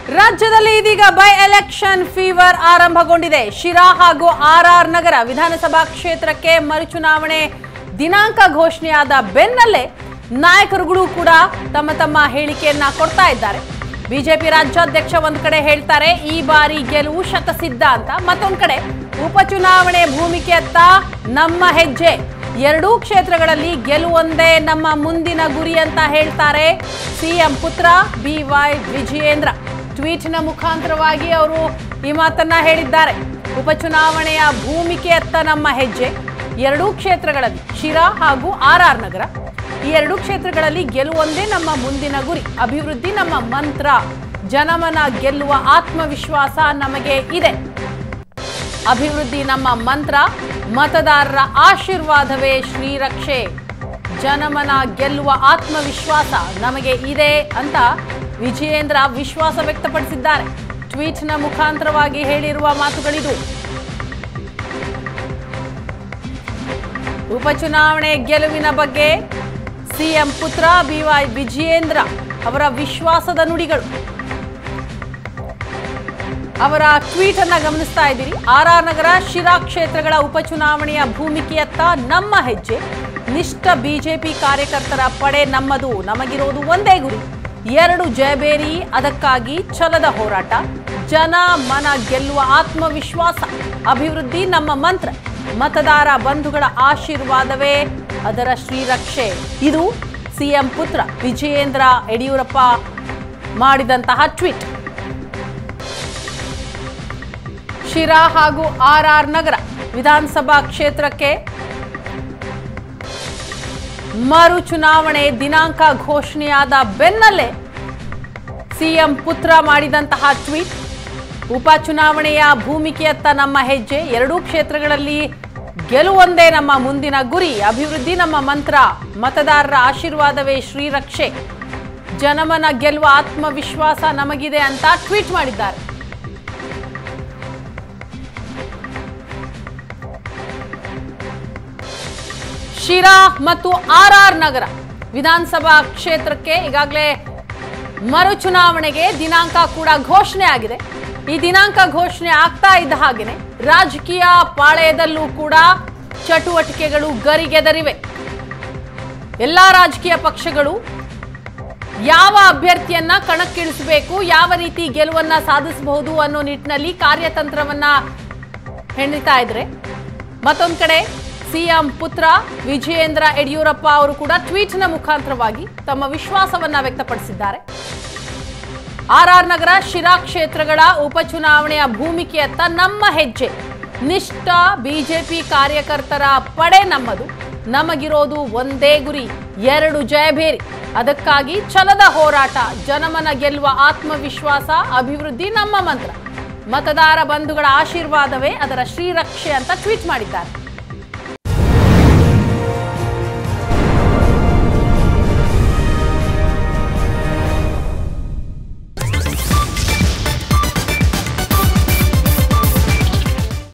ರಾಜ್ಯದಲ್ಲಿ ಇದೀಗ by election fever ಆರಂಭಗೊಂಡಿದೆ ಶಿರಾ ಹಾಗೂ ಆರ್ಆರ್ ನಗರ ವಿಧಾನಸಭಾ ಕ್ಷೇತ್ರಕ್ಕೆ ಮರುಚುನಾವಣೆ ದಿನಾಂಕ ಘೋಷಣೆಯಾದ ಬೆನ್ನಲ್ಲೇ ನಾಯಕರುಗಳು ಕೂಡ ತಮ್ಮ ತಮ್ಮ ಹೇಳಿಕೆಯನ್ನ ಕೊಡ್ತಾ ಇದ್ದಾರೆ ಬಿಜೆಪಿ ರಾಜ್ಯಾಧ್ಯಕ್ಷ ಒಂದ್ ಕಡೆ ಹೇಳ್ತಾರೆ ಈ ಬಾರಿ ಗೆಲುವು ಶತಸಿದ್ಧ ಅಂತ ಮತ್ತೊಂದ್ ಕಡೆ ಉಪಚುನಾವಣೆ ಭೂಮಿಕೆಯತ್ತ ನಮ್ಮ ಹೆಜ್ಜೆ ಎರಡೂ ಕ್ಷೇತ್ರಗಳಲ್ಲಿ ಗೆಲುವೊಂದೇ ನಮ್ಮ ಮುಂದಿನ ಗುರಿ ಅಂತ ಹೇಳ್ತಾರೆ ಸಿಎಂ ಪುತ್ರ ಬಿ ವೈ ವಿಜಯೇಂದ್ರ ಟ್ವೀಟ್ನ ಮುಖಾಂತರವಾಗಿ ಅವರು ಈ ಮಾತನ್ನ ಹೇಳಿದ್ದಾರೆ ಉಪಚುನಾವಣೆಯ ಭೂಮಿಕೆಯತ್ತ ನಮ್ಮ ಹೆಜ್ಜೆ ಎರಡೂ ಕ್ಷೇತ್ರಗಳಲ್ಲಿ ಶಿರಾ ಹಾಗೂ ಆರ್ ಆರ್ ನಗರ ಈ ಎರಡೂ ಕ್ಷೇತ್ರಗಳಲ್ಲಿ ಗೆಲುವೊಂದೇ ನಮ್ಮ ಮುಂದಿನ ಗುರಿ ಅಭಿವೃದ್ಧಿ ನಮ್ಮ ಮಂತ್ರ ಜನಮನ ಗೆಲ್ಲುವ ಆತ್ಮವಿಶ್ವಾಸ ನಮಗೆ ಇದೆ ಅಭಿವೃದ್ಧಿ ನಮ್ಮ ಮಂತ್ರ ಮತದಾರರ ಆಶೀರ್ವಾದವೇ ಶ್ರೀರಕ್ಷೆ ಜನಮನ ಗೆಲ್ಲುವ ಆತ್ಮವಿಶ್ವಾಸ ನಮಗೆ ಇದೆ ಅಂತ ವಿಜಯೇಂದ್ರ ವಿಶ್ವಾಸ ವ್ಯಕ್ತಪಡಿಸಿದ್ದಾರೆ ಟ್ವೀಟ್ನ ಮುಖಾಂತರವಾಗಿ ಹೇಳಿರುವ ಮಾತುಗಳಿದು ಉಪಚುನಾವಣೆ ಗೆಲುವಿನ ಬಗ್ಗೆ ಸಿಎಂ ಪುತ್ರ ಬಿವೈ ವಿಜಯೇಂದ್ರ ಅವರ ವಿಶ್ವಾಸದ ನುಡಿಗಳು ಅವರ ಟ್ವೀಟ್ ಅನ್ನ ಗಮನಿಸ್ತಾ ಇದ್ದೀರಿ ಆರ್ ಆರ್ ನಗರ ಶಿರಾ ಕ್ಷೇತ್ರಗಳ ಉಪಚುನಾವಣೆಯ ಭೂಮಿಕೆಯತ್ತ ನಮ್ಮ ಹೆಜ್ಜೆ ನಿಷ್ಠ ಬಿಜೆಪಿ ಕಾರ್ಯಕರ್ತರ ಪಡೆ ನಮ್ಮದು ನಮಗಿರೋದು ಒಂದೇ ಗುರಿ ಎರಡು ಜಯಬೇರಿ ಅದಕ್ಕಾಗಿ ಛಲದ ಹೋರಾಟ ಜನ ಮನ ಗೆಲ್ಲುವ ಆತ್ಮವಿಶ್ವಾಸ ಅಭಿವೃದ್ಧಿ ನಮ್ಮ ಮಂತ್ರ ಮತದಾರ ಬಂಧುಗಳ ಆಶೀರ್ವಾದವೇ ಅದರ ಶ್ರೀರಕ್ಷೆ ಇದು ಸಿಎಂ ಪುತ್ರ ವಿಜಯೇಂದ್ರ ಯಡಿಯೂರಪ್ಪ ಮಾಡಿದಂತಹ ಟ್ವೀಟ್ ಶಿರಾ ಹಾಗೂ ಆರ್ ಆರ್ ನಗರ ವಿಧಾನಸಭಾ ಕ್ಷೇತ್ರಕ್ಕೆ ಮರು ಚುನಾವಣೆ ದಿನಾಂಕ ಘೋಷಣೆಯಾದ ಬೆನ್ನಲ್ಲೇ ಸಿಎಂ ಪುತ್ರ ಮಾಡಿದಂತಹ ಟ್ವೀಟ್ ಉಪಚುನಾವಣೆಯ ಭೂಮಿಕೆಯತ್ತ ನಮ್ಮ ಹೆಜ್ಜೆ ಎರಡೂ ಕ್ಷೇತ್ರಗಳಲ್ಲಿ ಗೆಲುವೊಂದೇ ನಮ್ಮ ಮುಂದಿನ ಗುರಿ ಅಭಿವೃದ್ಧಿ ನಮ್ಮ ಮಂತ್ರ ಮತದಾರರ ಆಶೀರ್ವಾದವೇ ಶ್ರೀರಕ್ಷೆ ಜನಮನ ಗೆಲ್ಲುವ ಆತ್ಮವಿಶ್ವಾಸ ನಮಗಿದೆ ಅಂತ ಟ್ವೀಟ್ ಮಾಡಿದ್ದಾರೆ ಶಿರಾ ಮತ್ತು ಆರ್ ಆರ್ ನಗರ ವಿಧಾನಸಭಾ ಕ್ಷೇತ್ರಕ್ಕೆ ಈಗಾಗಲೇ ಮರು ಚುನಾವಣೆಗೆ ದಿನಾಂಕ ಕೂಡ ಘೋಷಣೆ ಆಗಿದೆ ಈ ದಿನಾಂಕ ಘೋಷಣೆ ಆಗ್ತಾ ಇದ್ದ ಹಾಗೇನೆ ರಾಜಕೀಯ ಪಾಳೆಯದಲ್ಲೂ ಕೂಡ ಚಟುವಟಿಕೆಗಳು ಗರಿಗೆದರಿವೆ ಎಲ್ಲಾ ರಾಜಕೀಯ ಪಕ್ಷಗಳು ಯಾವ ಅಭ್ಯರ್ಥಿಯನ್ನ ಕಣಕ್ಕಿಳಿಸಬೇಕು ಯಾವ ರೀತಿ ಗೆಲುವನ್ನ ಸಾಧಿಸಬಹುದು ಅನ್ನೋ ನಿಟ್ಟಿನಲ್ಲಿ ಕಾರ್ಯತಂತ್ರವನ್ನ ಹೆಣಿತಾ ಇದ್ರೆ ಮತ್ತೊಂದ್ ಕಡೆ ಸಿಎಂ ಪುತ್ರ ವಿಜಯೇಂದ್ರ ಯಡಿಯೂರಪ್ಪ ಅವರು ಕೂಡ ಟ್ವೀಟ್ನ ಮುಖಾಂತರವಾಗಿ ತಮ್ಮ ವಿಶ್ವಾಸವನ್ನ ವ್ಯಕ್ತಪಡಿಸಿದ್ದಾರೆ ಆರ್ ಆರ್ ನಗರ ಶಿರಾ ಕ್ಷೇತ್ರಗಳ ಉಪಚುನಾವಣೆಯ ಭೂಮಿಕೆಯತ್ತ ನಮ್ಮ ಹೆಜ್ಜೆ ನಿಷ್ಠ ಬಿಜೆಪಿ ಕಾರ್ಯಕರ್ತರ ಪಡೆ ನಮ್ಮದು ನಮಗಿರೋದು ಒಂದೇ ಗುರಿ ಎರಡು ಜಯಭೇರಿ ಅದಕ್ಕಾಗಿ ಛಲದ ಹೋರಾಟ ಜನಮನ ಗೆಲ್ಲುವ ಆತ್ಮವಿಶ್ವಾಸ ಅಭಿವೃದ್ಧಿ ನಮ್ಮ ಮಂತ್ರ ಮತದಾರ ಬಂಧುಗಳ ಆಶೀರ್ವಾದವೇ ಅದರ ಶ್ರೀರಕ್ಷೆ ಅಂತ ಟ್ವೀಟ್ ಮಾಡಿದ್ದಾರೆ